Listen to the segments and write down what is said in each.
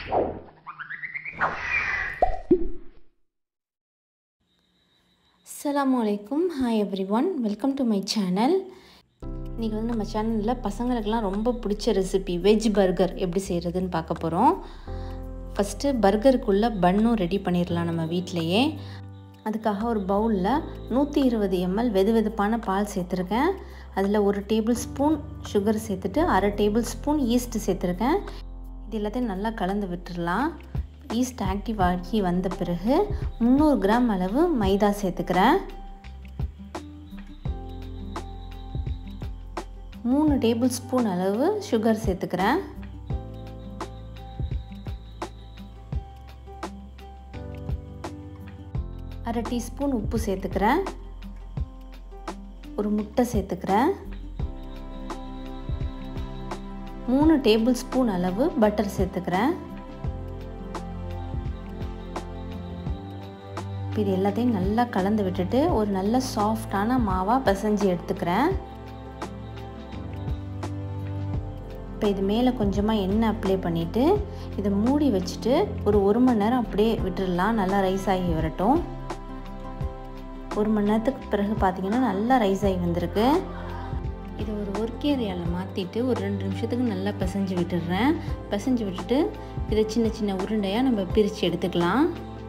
அஸ்ஸலாமு அலைக்கும் hi everyone welcome to my channel இன்றைக்கி வந்து நம்ம சேனலில் பசங்களுக்கெல்லாம் ரொம்ப பிடிச்ச ரெசிபி வெஜ் பர்கர் எப்படி செய்கிறதுன்னு பார்க்க போகிறோம் ஃபஸ்ட்டு பர்கருக்குள்ளே பன்னும் ரெடி பண்ணிடலாம் நம்ம வீட்டிலையே அதுக்காக ஒரு பவுலில் நூற்றி இருபது எம்எல் வெது வெதுப்பான பால் சேர்த்துருக்கேன் அதில் ஒரு டேபிள் ஸ்பூன் சுகர் சேர்த்துட்டு அரை டேபிள் ஸ்பூன் ஈஸ்ட்டு சேர்த்துருக்கேன் இது எல்லாத்தையும் நல்லா கலந்து விட்டுடலாம் ஈஸ்ட் ஆக்டிவ் ஆகி வந்த பிறகு முந்நூறு கிராம் அளவு மைதா சேர்த்துக்கிறேன் மூணு டேபிள் ஸ்பூன் அளவு சுகர் சேர்த்துக்கிறேன் அரை டீஸ்பூன் உப்பு சேர்த்துக்கிறேன் ஒரு முட்டை சேர்த்துக்கிறேன் மூணு டேபிள் ஸ்பூன் அளவு பட்டர் சேர்த்துக்கிறேன் இது எல்லாத்தையும் நல்லா கலந்து விட்டுட்டு ஒரு நல்ல சாஃப்டான மாவாக பிசைஞ்சு எடுத்துக்கிறேன் இப்போ இது மேலே கொஞ்சமாக எண்ணெய் அப்ளை பண்ணிவிட்டு இதை மூடி வச்சுட்டு ஒரு ஒரு மணி நேரம் அப்படியே விட்டுடலாம் நல்லா ரைஸ் ஆகி வரட்டும் ஒரு மணி நேரத்துக்கு பிறகு பார்த்தீங்கன்னா நல்லா ரைஸ் ஆகி வந்திருக்கு இதை ஒரு ஒர்க் ஏரியாவில் மாற்றிட்டு ஒரு ரெண்டு நிமிஷத்துக்கு நல்லா பிசைஞ்சு விட்டுடுறேன் பிசைஞ்சு விட்டுட்டு இதை சின்ன சின்ன உருண்டையாக நம்ம பிரித்து எடுத்துக்கலாம்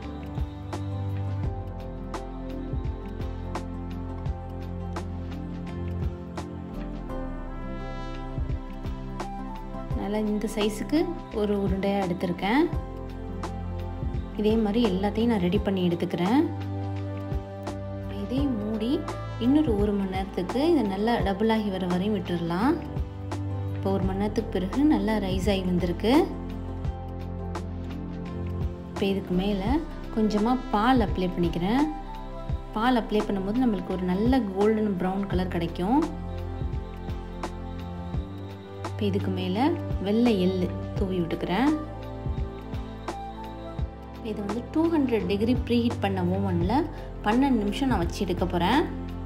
நல்லா இந்த சைஸுக்கு ஒரு உருண்டையாக எடுத்திருக்கேன் இதே மாதிரி எல்லாத்தையும் நான் ரெடி பண்ணி எடுத்துக்கிறேன் இதையும் மூடி இன்னொரு ஒரு மணி நேரத்துக்கு இதை நல்லா டபுள் ஆகி வர வரையும் விட்டுடலாம் இப்போ ஒரு மணி நேரத்துக்கு பிறகு நல்லா ரைஸ் ஆகி வந்திருக்கு இப்போ இதுக்கு மேலே கொஞ்சமாக பால் அப்ளை பண்ணிக்கிறேன் பால் அப்ளை பண்ணும்போது நம்மளுக்கு ஒரு நல்ல கோல்டன் ப்ரௌன் கலர் கிடைக்கும் இப்போ இதுக்கு மேலே வெள்ளை எள் தூவி விட்டுக்கிறேன் இதை வந்து டூ ஹண்ட்ரட் டிகிரி ப்ரீஹீட் பண்ண ஓவனில் பன்னெண்டு நிமிஷம் நான் வச்சு எடுக்க போகிறேன்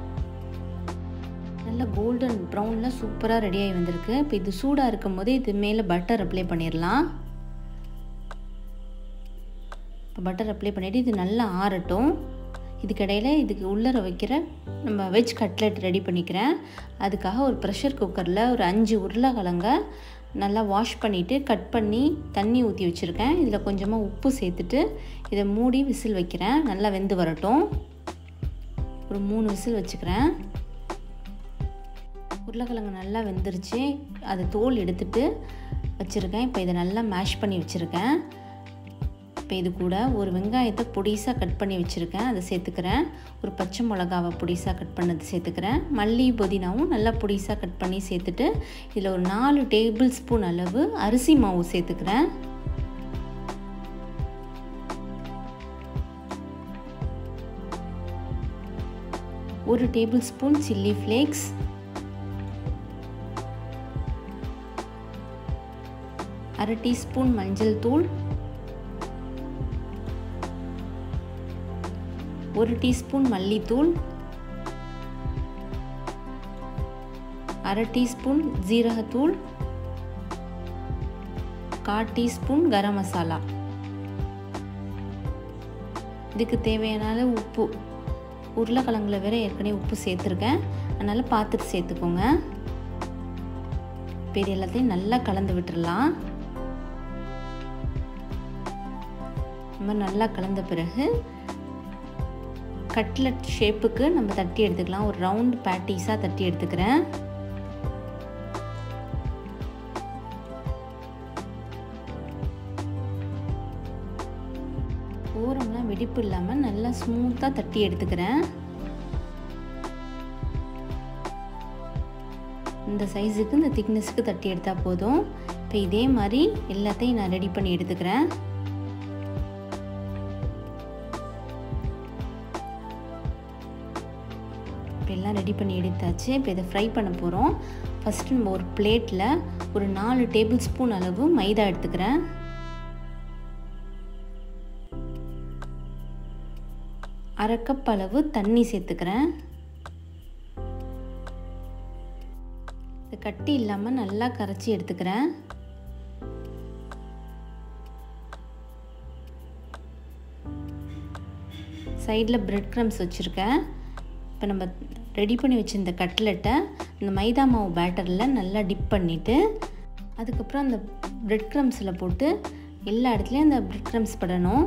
நல்ல கோல்டன் ப்ரௌனில் சூப்பராக ரெடியாகி வந்திருக்கு இப்போ இது சூடாக இருக்கும் போது இது மேலே பட்டர் அப்ளை பண்ணிடலாம் இப்போ பட்டர் அப்ளை பண்ணிவிட்டு இது நல்லா ஆறட்டும் இதுக்கிடையில் இதுக்கு உள்ளர வைக்கிற நம்ம வெஜ் கட்லெட் ரெடி பண்ணிக்கிறேன் அதுக்காக ஒரு ப்ரெஷர் குக்கரில் ஒரு அஞ்சு உருளைக்கிழங்க நல்லா வாஷ் பண்ணிவிட்டு கட் பண்ணி தண்ணி ஊற்றி வச்சுருக்கேன் இதில் கொஞ்சமாக உப்பு சேர்த்துட்டு இதை மூடி விசில் வைக்கிறேன் நல்லா வெந்து வரட்டும் ஒரு மூணு விசில் வச்சுக்கிறேன் உருளைக்கிழங்கு நல்லா வெந்துருச்சு அதை தோல் எடுத்துட்டு வச்சுருக்கேன் இப்போ இதை நல்லா மேஷ் பண்ணி வச்சுருக்கேன் இப்போ இது கூட ஒரு வெங்காயத்தை பொடிசாக கட் பண்ணி வச்சுருக்கேன் அதை சேர்த்துக்கிறேன் ஒரு பச்சை மிளகாவை பொடிசாக கட் பண்ணது சேர்த்துக்கிறேன் மல்லி புதினாவும் நல்லா பொடிசாக கட் பண்ணி சேர்த்துட்டு இதில் ஒரு நாலு டேபிள் ஸ்பூன் அளவு அரிசி மாவு சேர்த்துக்கிறேன் ஒரு டேபிள் ஸ்பூன் சில்லி ஃப்ளேக்ஸ் அரை டீஸ்பூன் மஞ்சள் தூள் ஒரு டீஸ்பூன் மல்லித்தூள் அரை டீஸ்பூன் ஜீரகத்தூள் கால் டீஸ்பூன் கரம் மசாலா இதுக்கு தேவையான உப்பு உருளைக்கிழங்குல வேற ஏற்கனவே உப்பு சேர்த்துருக்கேன் அதனால் பார்த்துட்டு சேர்த்துக்கோங்க இப்போ இது எல்லாத்தையும் நல்லா கலந்து விட்டுடலாம் நம்ம நல்லா கலந்த பிறகு கட்லட் ஷேப்புக்கு நம்ம தட்டி எடுத்துக்கலாம் ஒரு ரவுண்ட் பேட்டிஸாக தட்டி எடுத்துக்கிறேன் ஓரம்லாம் வெடிப்பு இல்லாமல் நல்லா ஸ்மூத்தாக தட்டி எடுத்துக்கிறேன் இந்த சைஸுக்கு இந்த திக்னஸ்க்கு தட்டி எடுத்தால் போதும் இப்போ இதே மாதிரி எல்லாத்தையும் நான் ரெடி பண்ணி எடுத்துக்கிறேன் இப்போ எல்லாம் ரெடி பண்ணி எடுத்தாச்சு இப்போ இதை ஃப்ரை பண்ண போகிறோம் ஃபஸ்ட்டு நம்ம ஒரு பிளேட்டில் ஒரு நாலு டேபிள் ஸ்பூன் அளவு மைதா எடுத்துக்கிறேன் அரை கப் அளவு தண்ணி சேர்த்துக்கிறேன் இது கட்டி இல்லாமல் நல்லா கரைச்சி எடுத்துக்கிறேன் சைடில் ப்ரெட் க்ரம்ஸ் வச்சுருக்கேன் இப்போ நம்ம ரெடி பண்ணி வச்சுருந்த கட்லெட்டை இந்த மைதா மாவு பேட்டரில் நல்லா டிப் பண்ணிவிட்டு அதுக்கப்புறம் அந்த ப்ரெட் க்ரம்ஸில் போட்டு எல்லா இடத்துலையும் அந்த ப்ரெட் க்ரம்ஸ் படணும்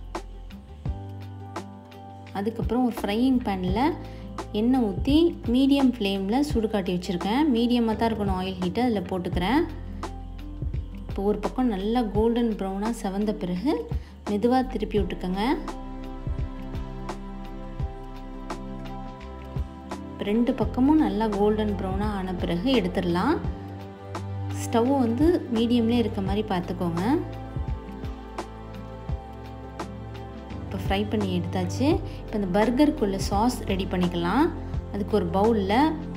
அதுக்கப்புறம் ஒரு ஃப்ரையிங் பேனில் எண்ணெய் ஊற்றி மீடியம் ஃப்ளேமில் சுடு காட்டி வச்சுருக்கேன் மீடியமாக தான் இருக்கணும் ஆயில் ஹீட்டு அதில் போட்டுக்கிறேன் இப்போ ஒரு பக்கம் நல்லா கோல்டன் ப்ரௌனாக செவந்த பிறகு மெதுவாக திருப்பி விட்டுக்கோங்க ரெண்டு பக்கமும் நல்லா கோல்டன் ப்ரௌனாக ஆன பிறகு எடுத்துடலாம் ஸ்டவ் வந்து மீடியம்லேயே இருக்க மாதிரி பார்த்துக்கோங்க இப்போ ஃப்ரை பண்ணி எடுத்தாச்சு இப்போ இந்த பர்கருக்குள்ள சாஸ் ரெடி பண்ணிக்கலாம் அதுக்கு ஒரு பவுலில்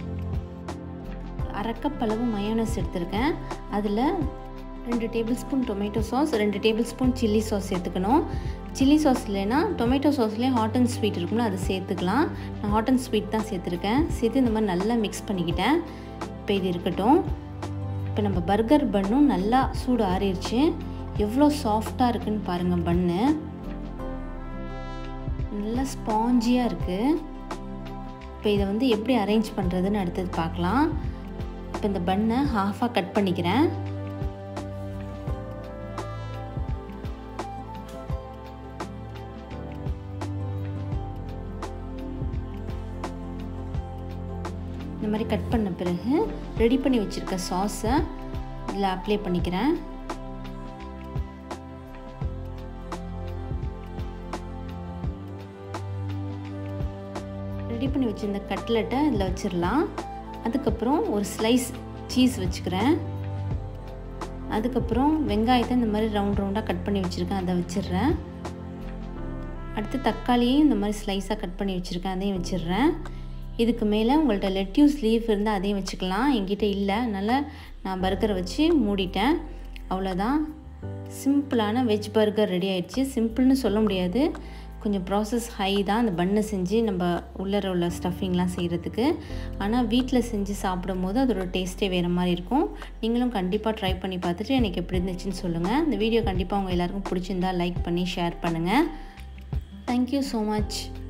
அரை கப் அளவு மயோனஸ் எடுத்திருக்கேன் அதில் ரெண்டு டேபிள் ஸ்பூன் டொமேட்டோ சாஸ் ரெண்டு டேபிள் ஸ்பூன் சில்லி சாஸ் சேர்த்துக்கணும் சில்லி சாஸ் இல்லைன்னா டொமேட்டோ சாஸ்லேயே ஹாட் அண்ட் ஸ்வீட் இருக்கும்ல அதை சேர்த்துக்கலாம் நான் ஹாட் அண்ட் ஸ்வீட் தான் சேர்த்துருக்கேன் சேர்த்து இந்த மாதிரி நல்லா மிக்ஸ் பண்ணிக்கிட்டேன் இப்போ இது இருக்கட்டும் இப்போ நம்ம பர்கர் பண்ணும் நல்லா சூடு ஆறிடுச்சு எவ்வளோ சாஃப்டாக இருக்குன்னு பாருங்கள் பன்னு நல்லா ஸ்பாஞ்சியாக இருக்குது இப்போ இதை வந்து எப்படி அரேஞ்ச் பண்ணுறதுன்னு அடுத்தது பார்க்கலாம் இப்போ இந்த பன்னை ஹாஃபாக கட் பண்ணிக்கிறேன் இந்த மாதிரி கட் பண்ண பிறகு ரெடி பண்ணி வச்சுருக்க சாஸை இதில் அப்ளை பண்ணிக்கிறேன் ரெடி பண்ணி வச்சுருந்த கட்லெட்டை இதில் வச்சிடலாம் அதுக்கப்புறம் ஒரு ஸ்லைஸ் சீஸ் வச்சுக்கிறேன் அதுக்கப்புறம் வெங்காயத்தை இந்த மாதிரி ரவுண்ட் ரவுண்டாக கட் பண்ணி வச்சுருக்கேன் அதை வச்சிடுறேன் அடுத்து தக்காளியையும் இந்த மாதிரி ஸ்லைஸாக கட் பண்ணி வச்சுருக்கேன் அதையும் வச்சிடுறேன் இதுக்கு மேலே உங்கள்கிட்ட லெட்யூஸ் லீஃப் இருந்தால் அதையும் வச்சுக்கலாம் என்கிட்ட இல்லை அதனால் நான் பர்கரை வச்சு மூடிட்டேன் அவ்வளோதான் சிம்பிளான வெஜ் பர்கர் ரெடி ஆயிடுச்சு சிம்பிள்னு சொல்ல முடியாது கொஞ்சம் ப்ராசஸ் ஹை தான் அந்த பண்ணை செஞ்சு நம்ம உள்ளர உள்ள ஸ்டஃபிங்லாம் செய்கிறதுக்கு ஆனால் வீட்டில் செஞ்சு சாப்பிடும் போது அதோட டேஸ்ட்டே வேறு மாதிரி இருக்கும் நீங்களும் கண்டிப்பாக ட்ரை பண்ணி பார்த்துட்டு எனக்கு எப்படி இருந்துச்சுன்னு சொல்லுங்கள் இந்த வீடியோ கண்டிப்பாக உங்கள் எல்லாருக்கும் பிடிச்சிருந்தா லைக் பண்ணி ஷேர் பண்ணுங்கள் தேங்க்யூ ஸோ மச்